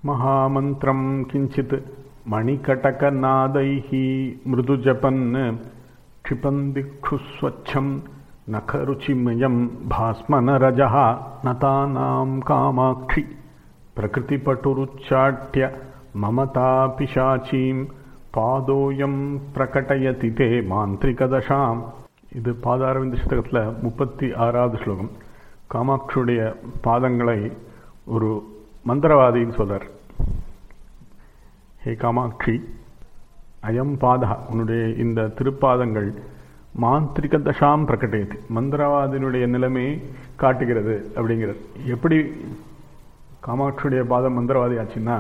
महामन्त्रं किञ्चित् मणिकटकनादैः मृदुजपन् क्षिपन्दिक्षु स्वच्छं नखरुचिमयं भास्मनरजः नतानां कामाक्षि प्रकृतिपटुरुच्चाट्य ममता पिशाचीं பாதோயம் பிரகடயதி தே மாந்திரிகதசாம் இது பாதாரவிந்த சதகத்தில் முப்பத்தி ஆறாவது ஸ்லோகம் காமாட்சியுடைய பாதங்களை ஒரு மந்திரவாதின்னு சொல்றார் ஹே காமாட்சி அயம் பாதா உன்னுடைய இந்த திருப்பாதங்கள் மாந்திரிக தசாம் பிரகடயதி மந்திரவாதியினுடைய நிலைமையை காட்டுகிறது அப்படிங்கிறது எப்படி காமாட்சியுடைய பாதம் மந்திரவாதி ஆச்சுன்னா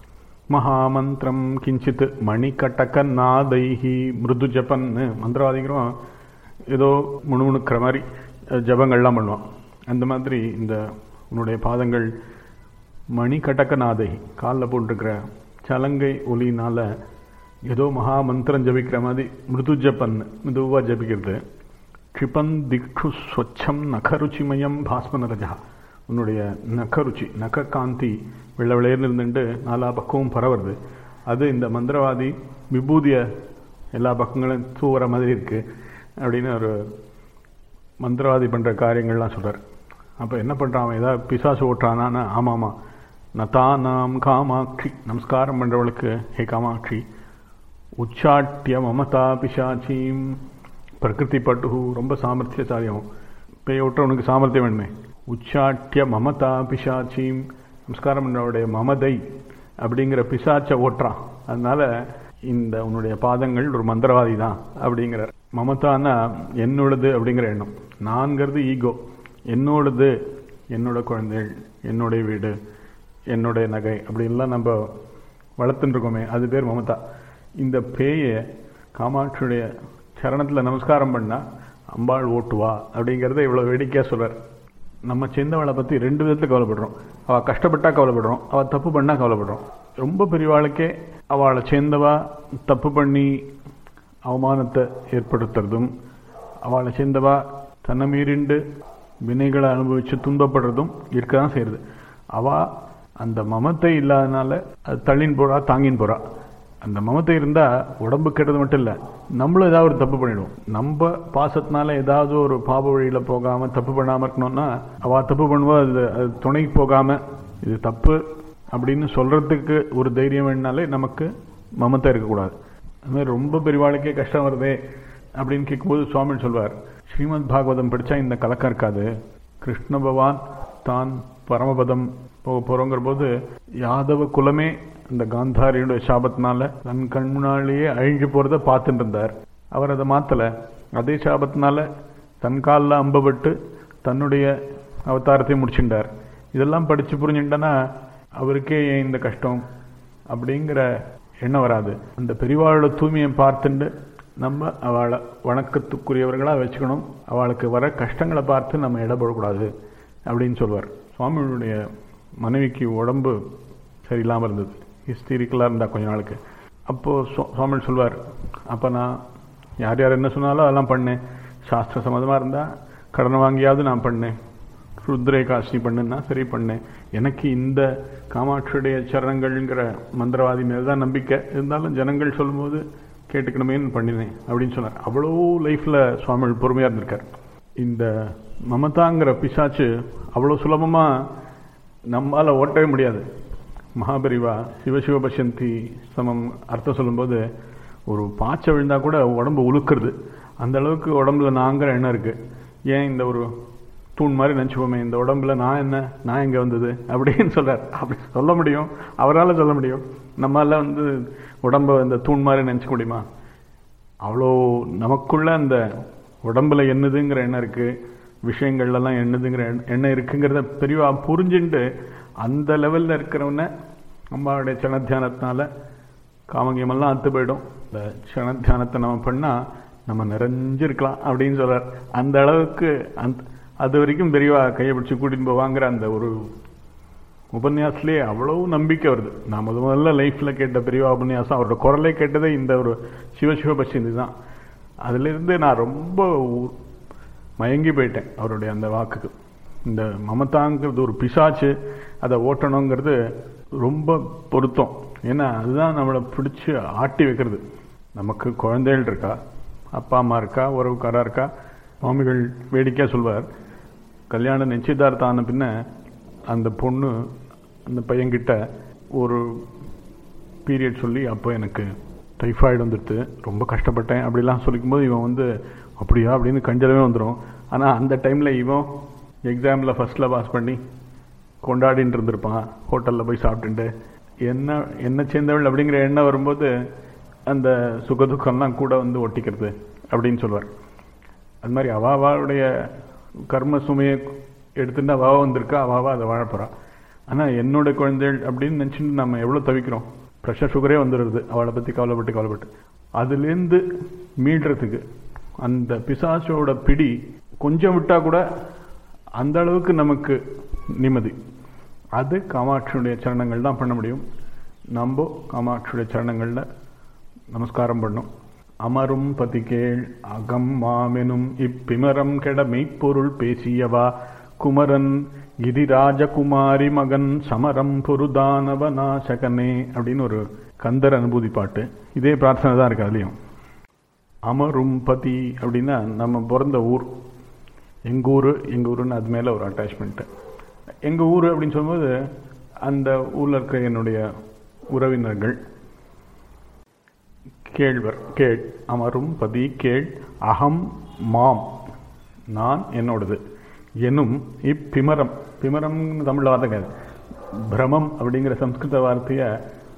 மகாமந்திரம் கிஞ்சித் மணிக்கட்டக்க நாதைஹி மிருது ஜபன்னு மந்திரவாதிக்கிறோம் ஏதோ முணுமுணுக்கிற மாதிரி ஜபங்கள்லாம் பண்ணுவான் அந்த மாதிரி இந்த உன்னுடைய பாதங்கள் மணிக்கட்டக்க நாதைஹி காலில் போட்டிருக்கிற சலங்கை ஒலினால ஏதோ மகா மந்திரம் ஜபிக்கிற மாதிரி மிருது ஜப்பன் மெதுவாக ஜபிக்கிறது க்ஷிபன் திக்ஷு ஸ்வச்சம் நகருச்சிமயம் பாஸ்மனரஜா உன்னுடைய நகருச்சி நக காந்தி வெள்ளை வெள்ளையர்னு இருந்துட்டு நாலா பக்கமும் பரவுறது அது இந்த மந்திரவாதி விபூதிய எல்லா பக்கங்களும் தூவுற மாதிரி இருக்கு அப்படின்னு ஒரு மந்திரவாதி பண்ணுற காரியங்கள்லாம் சொல்கிறார் அப்போ என்ன பண்ணுறான் அவன் ஏதாவது பிசாசு ஓட்டுறானா ஆமாம்மா நதா நாம் காமாட்சி நமஸ்காரம் பண்ணுறவளுக்கு ஹே காமாட்சி உச்சாட்டிய மமதா பிசாச்சியும் பிரகிருதி பட்டு ரொம்ப சாமர்த்தியசாலியம் பேய் ஓட்டுறவனுக்கு சாமர்த்தியம் வேணுமே உச்சாட்டிய மமதா பிசாச்சியும் நமஸ்காரம் பண்ணவுடைய மமதை அப்படிங்கிற பிசாச்சை ஓட்டுறான் அதனால இந்த உன்னுடைய பாதங்கள் ஒரு மந்திரவாதி தான் அப்படிங்கிறார் மமதானா என்னோடது அப்படிங்கிற எண்ணம் நான்கிறது ஈகோ என்னோடது என்னோட குழந்தைகள் என்னுடைய வீடு என்னுடைய நகை அப்படின்லாம் நம்ம வளர்த்துட்டு இருக்கோமே அது பேர் மமதா இந்த பேயை காமாட்சியுடைய சரணத்தில் நமஸ்காரம் பண்ணா அம்பாள் ஓட்டுவா அப்படிங்கிறத இவ்வளோ வேடிக்கையாக சொல்கிறார் நம்ம சேர்ந்தவளை பற்றி ரெண்டு விதத்தில் கவலைப்படுறோம் அவள் கஷ்டப்பட்டா கவலைப்படுறோம் அவள் தப்பு பண்ணால் கவலைப்படுறோம் ரொம்ப பெரியவாளுக்கே அவளை சேர்ந்தவா தப்பு பண்ணி அவமானத்தை ஏற்படுத்துறதும் அவளை சேர்ந்தவா தன்னை மீறிண்டு வினைகளை அனுபவித்து துன்பப்படுறதும் இருக்க தான் செய்யுது அவள் அந்த மமத்தை இல்லாதனால அது தள்ளின்னு போகிறா தாங்கின்னு போகிறா அந்த மமத்தை இருந்தால் உடம்பு கெட்டது மட்டும் இல்லை நம்மளும் ஏதாவது ஒரு தப்பு பண்ணிடுவோம் நம்ம பாசத்தினால ஏதாவது ஒரு பாப வழியில் போகாமல் தப்பு பண்ணாமல் இருக்கணும்னா அவள் தப்பு பண்ணுவோம் அது அது துணைக்கு போகாமல் இது தப்பு அப்படின்னு சொல்கிறதுக்கு ஒரு தைரியம் வேணுனாலே நமக்கு மமத்தை இருக்கக்கூடாது அது மாதிரி ரொம்ப பெரியவாளுக்கே கஷ்டம் வருதே அப்படின்னு கேட்கும்போது சுவாமி சொல்வார் ஸ்ரீமத் பாகவதம் படித்தா இந்த கலக்கம் இருக்காது கிருஷ்ண பகவான் தான் பரமபதம் போக போகிறோங்கிற போது யாதவ குலமே இந்த காந்தாரியுடைய சாபத்தினால தன் கண் முன்னாலேயே அழிஞ்சு போகிறத பார்த்துட்டு இருந்தார் அவர் அதை மாற்றலை அதே சாபத்தினால தன் காலில் அம்பப்பட்டு தன்னுடைய அவதாரத்தை முடிச்சுட்டார் இதெல்லாம் படித்து புரிஞ்சுட்டனா அவருக்கே ஏன் இந்த கஷ்டம் அப்படிங்கிற எண்ணம் வராது அந்த பெரியவாளோட தூய்மையை பார்த்துட்டு நம்ம அவளை வணக்கத்துக்குரியவர்களாக வச்சுக்கணும் அவளுக்கு வர கஷ்டங்களை பார்த்து நம்ம இடப்படக்கூடாது அப்படின்னு சொல்வார் சுவாமியுடைய மனைவிக்கு உடம்பு சரியில்லாமல் இருந்தது ஹிஸ்டீரிக்கலாக இருந்தால் கொஞ்ச நாளுக்கு அப்போது சுவாமி சொல்வார் அப்போ நான் யார் யார் என்ன சொன்னாலும் அதெல்லாம் பண்ணேன் சாஸ்திர சம்மதமாக இருந்தால் கடனை வாங்கியாவது நான் பண்ணேன் ருத்ரே காசி பண்ணுன்னா சரி பண்ணேன் எனக்கு இந்த காமாட்சியுடைய சரணங்கள்ங்கிற மந்திரவாதி மேலே தான் நம்பிக்கை இருந்தாலும் ஜனங்கள் சொல்லும்போது கேட்டுக்கணுமேன்னு பண்ணினேன் அப்படின்னு சொன்னார் அவ்வளோ லைஃப்பில் சுவாமி பொறுமையாக இருந்திருக்கார் இந்த மமதாங்கிற பிசாச்சு அவ்வளோ சுலபமாக நம்மளால் ஓட்டவே முடியாது மகாபரிவா சிவசிவ பசந்தி சமம் அர்த்தம் சொல்லும்போது ஒரு பாய்ச்சல் விழுந்தால் கூட உடம்பு உழுக்கிறது அந்த அளவுக்கு உடம்புல நாங்கிற எண்ணம் இருக்குது ஏன் இந்த ஒரு தூண் மாதிரி நினச்சிப்போமே இந்த உடம்புல நான் என்ன நான் எங்கே வந்தது அப்படின்னு சொல்கிறார் அப்படி சொல்ல முடியும் அவரால் சொல்ல முடியும் நம்மளால் வந்து உடம்பை இந்த தூண் மாதிரி நினச்சிக்க முடியுமா அவ்வளோ நமக்குள்ள அந்த உடம்புல என்னதுங்கிற எண்ணம் இருக்குது விஷயங்கள்லாம் என்னதுங்கிற எண்ணம் இருக்குங்கிறத பெரியவா புரிஞ்சுட்டு அந்த லெவலில் இருக்கிறவன அம்மாவுடைய சனத்தியானத்தினால காமங்கியமெல்லாம் அத்து போயிடும் இந்த சனத்தியானத்தை நம்ம பண்ணால் நம்ம நிறைஞ்சிருக்கலாம் அப்படின்னு சொல்கிறார் அந்த அளவுக்கு அந்த அது வரைக்கும் பெரியவா கையை பிடிச்சி கூட்டின்னு போவாங்கிற அந்த ஒரு உபன்யாசத்துலேயே அவ்வளோ நம்பிக்கை வருது நான் முத முதல்ல லைஃப்பில் கேட்ட பெரியவா உபன்யாசம் அவரோட குரலை கேட்டதே இந்த ஒரு சிவசிவ பசிந்தி தான் அதிலிருந்து நான் ரொம்ப மயங்கி போயிட்டேன் அவருடைய அந்த வாக்குக்கு இந்த மமதாங்கிறது ஒரு பிசாச்சு அதை ஓட்டணுங்கிறது ரொம்ப பொருத்தம் ஏன்னா அதுதான் நம்மளை பிடிச்சி ஆட்டி வைக்கிறது நமக்கு குழந்தைகள் இருக்கா அப்பா அம்மா இருக்கா உறவுக்காரா இருக்கா சுவாமிகள் வேடிக்கையாக சொல்வார் கல்யாணம் நிச்சயதார்த்தம் ஆன பின்ன அந்த பொண்ணு அந்த பையன்கிட்ட ஒரு பீரியட் சொல்லி அப்போ எனக்கு டைஃபாய்டு வந்துடுது ரொம்ப கஷ்டப்பட்டேன் அப்படிலாம் சொல்லிக்கும்போது இவன் வந்து அப்படியா அப்படின்னு கஞ்சலவே வந்துடும் ஆனால் அந்த டைமில் இவன் எக்ஸாமில் ஃபஸ்ட்டில் பாஸ் பண்ணி கொண்டாடின்னு இருந்திருப்பான் ஹோட்டலில் போய் சாப்பிட்டுட்டு என்ன என்ன சேர்ந்தவள் அப்படிங்கிற எண்ணம் வரும்போது அந்த சுகதுக்கம்லாம் கூட வந்து ஒட்டிக்கிறது அப்படின்னு சொல்லுவார் அது மாதிரி அவாவாவுடைய கர்ம சுமையை எடுத்துட்டு அவாவா வந்திருக்கா அவாவா அதை வாழப்போறா ஆனால் என்னோட குழந்தைகள் அப்படின்னு நினச்சிட்டு நம்ம எவ்வளோ தவிக்கிறோம் ப்ரெஷர் சுகரே வந்துடுது அவளை பற்றி கவலைப்பட்டு கவலைப்பட்டு அதுலேருந்து மீள்றதுக்கு அந்த பிசாசோட பிடி கொஞ்சம் விட்டால் கூட அந்த அளவுக்கு நமக்கு நிம்மதி அது காமாட்சியுடைய சரணங்கள் தான் பண்ண முடியும் நம்ம காமாட்சியுடைய சரணங்களில் நமஸ்காரம் பண்ணோம் அமரும் பதிகேள் அகம் மாமெனும் இப்பிமரம் கெட மெய்ப்பொருள் பேசியவா குமரன் கிரிராஜகுமாரி மகன் சமரம் பொருதானவ நாசகனே அப்படின்னு ஒரு கந்தர் அனுபூதி பாட்டு இதே பிரார்த்தனை தான் இருக்கு அதுலேயும் அமரும் பதி அப்படின்னா நம்ம பிறந்த ஊர் எங்கள் ஊர் எங்கள் ஊருன்னு அது மேலே ஒரு அட்டாச்மெண்ட்டு எங்கள் ஊர் அப்படின்னு சொல்லும்போது அந்த ஊரில் இருக்கிற என்னுடைய உறவினர்கள் கேழ்வர் கேள் அமரும் பதி கேள் அகம் மாம் நான் என்னோடது எனும் இப்பிமரம் பிமரம் தமிழ் வார்த்தை கிடையாது பிரமம் அப்படிங்கிற சம்ஸ்கிருத வார்த்தையை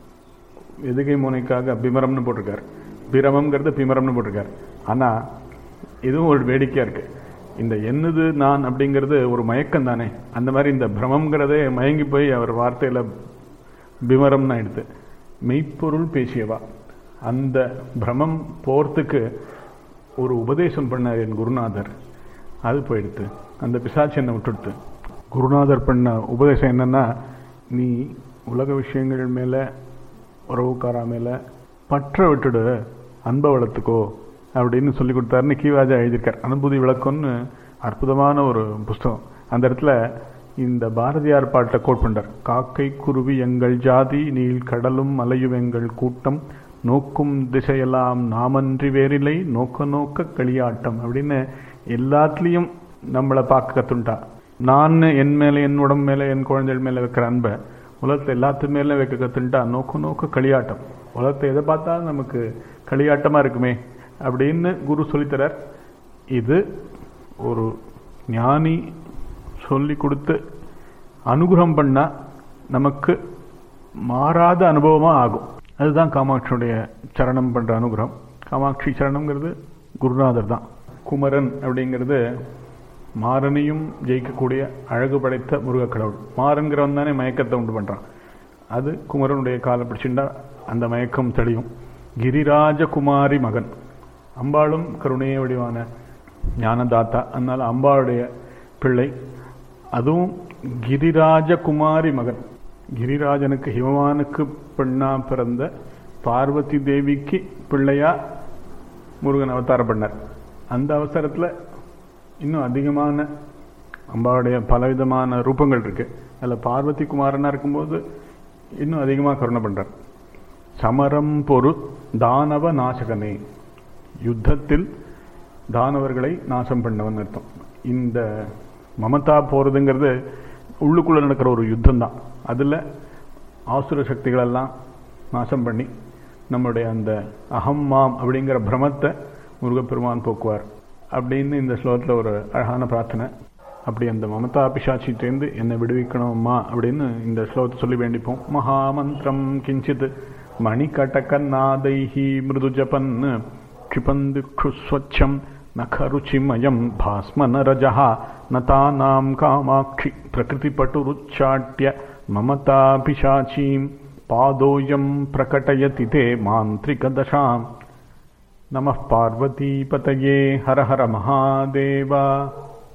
எதுகை முனைக்காக பிமரம்னு போட்டிருக்காரு பிரமம்ங்கிறது பிமரம்னு போட்டிருக்காரு ஆனால் இதுவும் ஒரு வேடிக்கையாக இருக்கு இந்த என்னது நான் அப்படிங்கிறது ஒரு மயக்கம் தானே அந்த மாதிரி இந்த பிரமங்கிறதே மயங்கி போய் அவர் வார்த்தையில் பிமரம்னு ஆயிடுது மெய்ப்பொருள் பேசியவா அந்த பிரமம் போகிறதுக்கு ஒரு உபதேசம் பண்ணார் என் குருநாதர் அது போயிடுத்து அந்த பிசாச்சு என்னை விட்டுடுத்து குருநாதர் பண்ண உபதேசம் என்னன்னா நீ உலக விஷயங்கள் மேலே உறவுக்காரா மேலே பற்ற விட்டுடு அன்பை வளர்த்துக்கோ அப்படின்னு சொல்லி கொடுத்தாருன்னு கீவாஜா எழுதியிருக்கார் அனுபூதி விளக்கம்னு அற்புதமான ஒரு புஸ்தகம் அந்த இடத்துல இந்த பாரதியார் பாட்டை கோட் பண்றார் காக்கை குருவி எங்கள் ஜாதி நீள் கடலும் மலையும் எங்கள் கூட்டம் நோக்கும் திசையெல்லாம் நாமன்றி வேறில்லை நோக்க நோக்க களியாட்டம் அப்படின்னு எல்லாத்துலேயும் நம்மளை பார்க்க கத்துண்டா நான் என் மேலே என் உடம்பு மேலே என் குழந்தைகள் மேலே வைக்கிற அன்பை உலகத்தை எல்லாத்து மேலே வைக்க கத்துண்டா நோக்க நோக்க களியாட்டம் உலகத்தை எதை பார்த்தாலும் நமக்கு களியாட்டமாக இருக்குமே அப்படின்னு குரு சொல்லித்தரார் இது ஒரு ஞானி சொல்லி கொடுத்து அனுகிரகம் பண்ணால் நமக்கு மாறாத அனுபவமாக ஆகும் அதுதான் காமாட்சியுடைய சரணம் பண்ணுற அனுகிரகம் காமாட்சி சரணம்ங்கிறது குருநாதர் தான் குமரன் அப்படிங்கிறது மாறனையும் ஜெயிக்கக்கூடிய அழகு படைத்த முருகக் கடவுள் மாறன்கிறவன் தானே மயக்கத்தை உண்டு பண்ணுறான் அது குமரனுடைய காலை பிடிச்சிண்டா அந்த மயக்கம் தெளியும் கிரிராஜகுமாரி மகன் அம்பாளும் கருணைய வடிவான ஞானதாத்தா அதனால அம்பாளுடைய பிள்ளை அதுவும் கிரிராஜகுமாரி மகன் கிரிராஜனுக்கு ஹிமவானுக்கு பெண்ணா பிறந்த பார்வதி தேவிக்கு பிள்ளையா முருகன் அவதாரம் பண்ணார் அந்த அவசரத்தில் இன்னும் அதிகமான அம்பாவுடைய பலவிதமான ரூபங்கள் இருக்கு அதில் பார்வதி குமாரனா இருக்கும்போது இன்னும் அதிகமாக கருணை பண்றார் சமரம் பொரு தானவ நாசகனே யுத்தத்தில் தானவர்களை நாசம் பண்ணவன் அர்த்தம் இந்த மமதா போறதுங்கிறது உள்ளுக்குள்ள நடக்கிற ஒரு யுத்தம் தான் அதில் ஆசுர சக்திகளெல்லாம் நாசம் பண்ணி நம்மளுடைய அந்த அகம் மாம் அப்படிங்கிற பிரமத்தை முருகப்பெருமான் போக்குவார் அப்படின்னு இந்த ஸ்லோகத்தில் ஒரு அழகான பிரார்த்தனை அப்படி அந்த மமதா பிசாச்சிட்டேந்து என்னை விடுவிக்கணும்மா அப்படின்னு இந்த ஸ்லோகத்தை சொல்லி வேண்டிப்போம் மகாமந்திரம் கிஞ்சித் மணிகட்டகநாதைஹி மிருது ஜபன் क्षिपन्दिक्षुस्वच्छं नखरुचिमयं भास्मनरजः नतानां कामाक्षि प्रकृतिपटुरुच्चाट्य ममतापिशाचीं पादोऽयं प्रकटयति ते मान्त्रिकदशाम् नमः पार्वतीपतये हर हर महादेव